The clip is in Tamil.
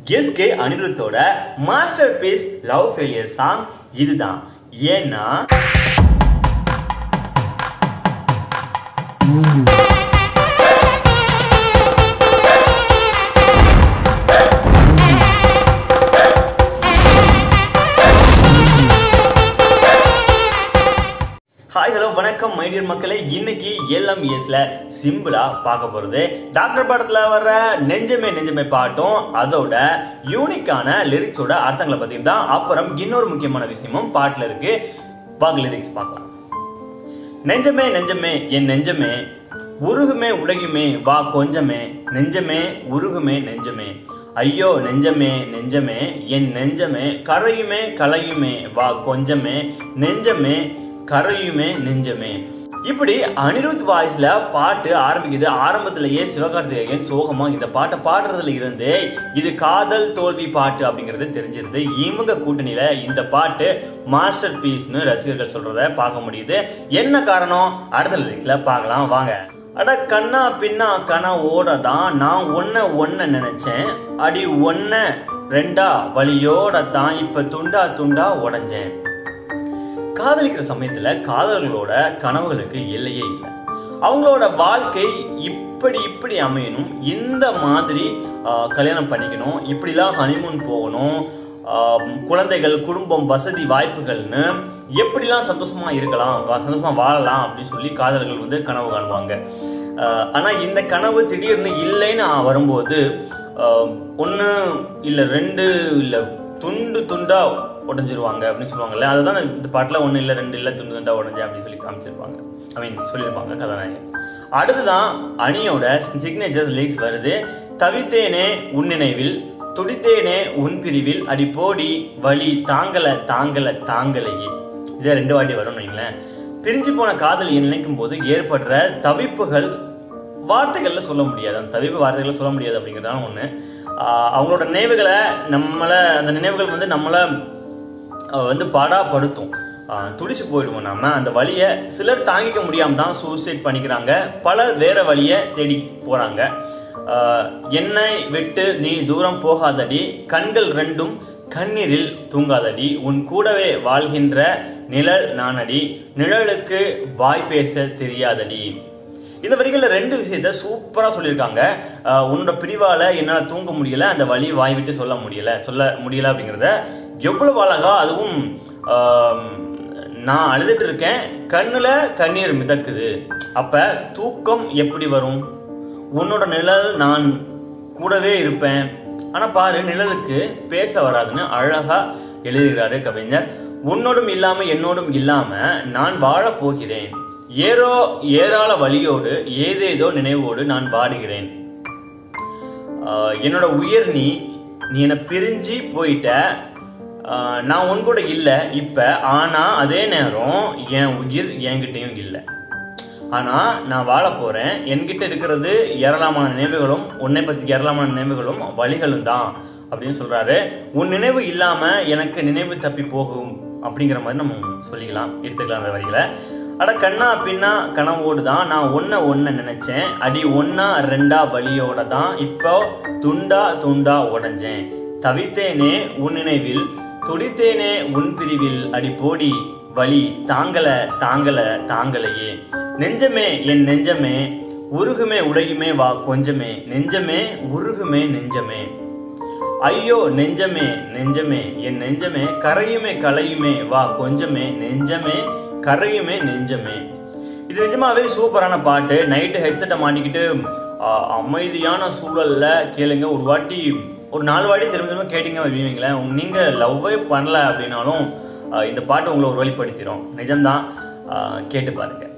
எஸ்கே அனிருத்தோட masterpiece love failure song இதுதான் ஏன்னா ஹாய் ஹலோ வணக்கம் மைடியர் மக்களே இன்னைக்கு எல்எம்எஸ்ல சிம்பிளா பார்க்க போறது டாக்டர் படத்துல வர்ற நெஞ்சமே நெஞ்சமே பாட்டும் அதோட யூனிக்கான லிரிக்ஸோட அர்த்தங்களை பத்தியும் தான் அப்புறம் இன்னொரு முக்கியமான விஷயமும் பாட்டுல இருக்கு வாங்க லிரிக்ஸ் பார்க்கலாம் நெஞ்சமே நெஞ்சமே என் நெஞ்சமே உருகுமே உலகுமே வா கொஞ்சமே நெஞ்சமே உருகுமே நெஞ்சமே ஐயோ நெஞ்சமே நெஞ்சமே என் நெஞ்சமே கரையுமே கலையுமே வா கொஞ்சமே நெஞ்சமே கரையுமே நெஞ்சமே இப்படி அனிருத் வாய்ஸ்ல பாட்டு ஆரம்பிக்குது ஆரம்பத்திலேயே சிவகார்த்திகேயன் சோகமா இந்த பாட்டை பாடுறதுல இருந்து இது காதல் தோல்வி பாட்டு அப்படிங்கிறது தெரிஞ்சிருது இவங்க கூட்டணியில இந்த பாட்டு மாஸ்டர் பீஸ்னு ரசிகர்கள் சொல்றத பார்க்க முடியுது என்ன காரணம் அடுத்த லிரிக்ஸ்ல பார்க்கலாம் வாங்க அட கண்ணா பின்னா கனவோட தான் நான் ஒன்ன ஒன்ன நினைச்சேன் அடி ஒன்ன ரெண்டா வழியோட தான் இப்ப துண்டா துண்டா உடைஞ்சேன் காதலிக்கிற சமயத்துல காதலர்களோட கனவுகளுக்கு எல்லையே இல்லை அவங்களோட வாழ்க்கை இப்படி இப்படி அமையணும் இந்த மாதிரி ஆஹ், கல்யாணம் பண்ணிக்கணும் இப்படிலாம் ஹனிமூன் போகணும் ஆஹ், குழந்தைகள் குடும்பம் வசதி வாய்ப்புகள்னு எப்படிலாம் சந்தோஷமா இருக்கலாம் வா- சந்தோஷமா வாழலாம் அப்படின்னு சொல்லி காதலர்கள் வந்து கனவு காணுவாங்க ஆஹ், ஆனா இந்த கனவு திடீர்னு இல்லைன்னு வரும்போது ஒன்று இல்லை ரெண்டு இல்லை துண்டு துண்டா உடஞ்சிருவாங்க அப்படின்னு சொல்லுவாங்கல்ல அதுதான் இந்த பாட்டில் ஒன்று இல்லை ரெண்டு இல்லை துண்டு துண்டா உடஞ்சேன் அப்படின்னு சொல்லி காமிச்சிருப்பாங்க ஐ மீன் சொல்லியிருப்பாங்க கதாநாயகன் அடுத்துதான் அணியோட சிக்னேச்சர் லிரிக்ஸ் வருது தவித்தேனே உன் நினைவில் துடித்தேனே உன் பிரிவில் அடி போடி வழி தாங்கல தாங்கல தாங்கலையே இதே ரெண்டு வாட்டி வரும்னு வைங்களேன் பிரிஞ்சு போன காதல் நினைக்கும் போது ஏற்படுற தவிப்புகள் வார்த்தைகள்ல சொல்ல முடியாது அந்த தவிப்பு வார்த்தைகளை சொல்ல முடியாது அப்படிங்கிறதான ஒண்ணு ஆஹ் அவங்களோட நினைவுகளை நம்மள அந்த நினைவுகள் வந்து நம்மள ஆஹ் வந்து பாடாப்படுத்தும் ஆஹ் துடிச்சு போயிடுவோம் நாம அந்த வழியை சிலர் தாங்கிக்க முடியாம தான் சூசைட் பண்ணிக்கிறாங்க பலர் வேற வழியை தேடி போறாங்க ஆஹ் என்னை விட்டு நீ தூரம் போகாதடி கண்கள் ரெண்டும் கண்ணீரில் தூங்காதடி உன் கூடவே வாழ்கின்ற நிழல் நானடி நிழலுக்கு வாய் பேச தெரியாதடி இந்த வரிகள்ல ரெண்டு விஷயத்த சூப்பரா சொல்லியிருக்காங்க ஆஹ் உன்னோட பிரிவால என்னால தூங்க முடியல அந்த வழி வாய் விட்டு சொல்ல முடியல சொல்ல முடியல அப்படிங்கிறத எவ்வளவு அழகா அதுவும் ஆம், நான் அழுதுட்டு இருக்கேன் கண்ணுல கண்ணீர் மிதக்குது அப்ப தூக்கம் எப்படி வரும் உன்னோட நிழல் நான் கூடவே இருப்பேன் ஆனா பாரு நிழலுக்கு பேச வராதுன்னு அழகா எழுதுகிறாரு கவிஞர் உன்னோடும் இல்லாம என்னோடும் இல்லாம நான் வாழப் போகிறேன் ஏரோ ஏராள வழியோடு ஏதேதோ நினைவோடு நான் வாடுகிறேன் ஆஹ் என்னோட உயிர் நீ நீ என்னை பிரிஞ்சு போயிட்ட ஆஹ் நான் உன் கூட இல்லை இப்ப ஆனா அதே நேரம் என் உயிர் என்கிட்டயும் இல்லை ஆனா நான் வாழ போறேன் என்கிட்ட இருக்கிறது ஏராளமான நினைவுகளும் உன்னை பத்தி ஏராளமான நினைவுகளும் வழிகளும் தான் அப்படின்னு சொல்றாரு உன் நினைவு இல்லாம எனக்கு நினைவு தப்பி போகும் அப்படிங்கிற மாதிரி நம்ம சொல்லிக்கலாம் எடுத்துக்கலாம் அந்த வரிகளை அட கண்ணா பின்னா கனவோடு தான் நான் ஒன்ன ஒன்ன நினைச்சேன் அடி ஒன்னா ரெண்டா வழியோட தான் இப்போ துண்டா துண்டா உடைஞ்சேன் தவித்தேனே உன் நினைவில் துடித்தேனே உன் பிரிவில் அடி போடி வழி தாங்கல தாங்கல தாங்கலையே நெஞ்சமே என் நெஞ்சமே உருகுமே உடையுமே வா கொஞ்சமே நெஞ்சமே உருகுமே நெஞ்சமே ஐயோ நெஞ்சமே நெஞ்சமே என் நெஞ்சமே கரையுமே கலையுமே வா கொஞ்சமே நெஞ்சமே கரையுமே நெஞ்சமே இது நிஜமாவே சூப்பரான பாட்டு நைட்டு ஹெட்செட்டை மாட்டிக்கிட்டு ஆ, அமைதியான சூழல்ல கேளுங்க ஒரு வாட்டி ஒரு நாலு வாட்டி திரும்ப திரும்ப கேட்டீங்க வைங்களேன் நீங்க லவ்வே பண்ணல அப்படின்னாலும் ஆ, இந்த பாட்டு உங்களை ஒரு வழிப்படுத்திடும் நிஜம்தான் ஆ, கேட்டு பாருங்க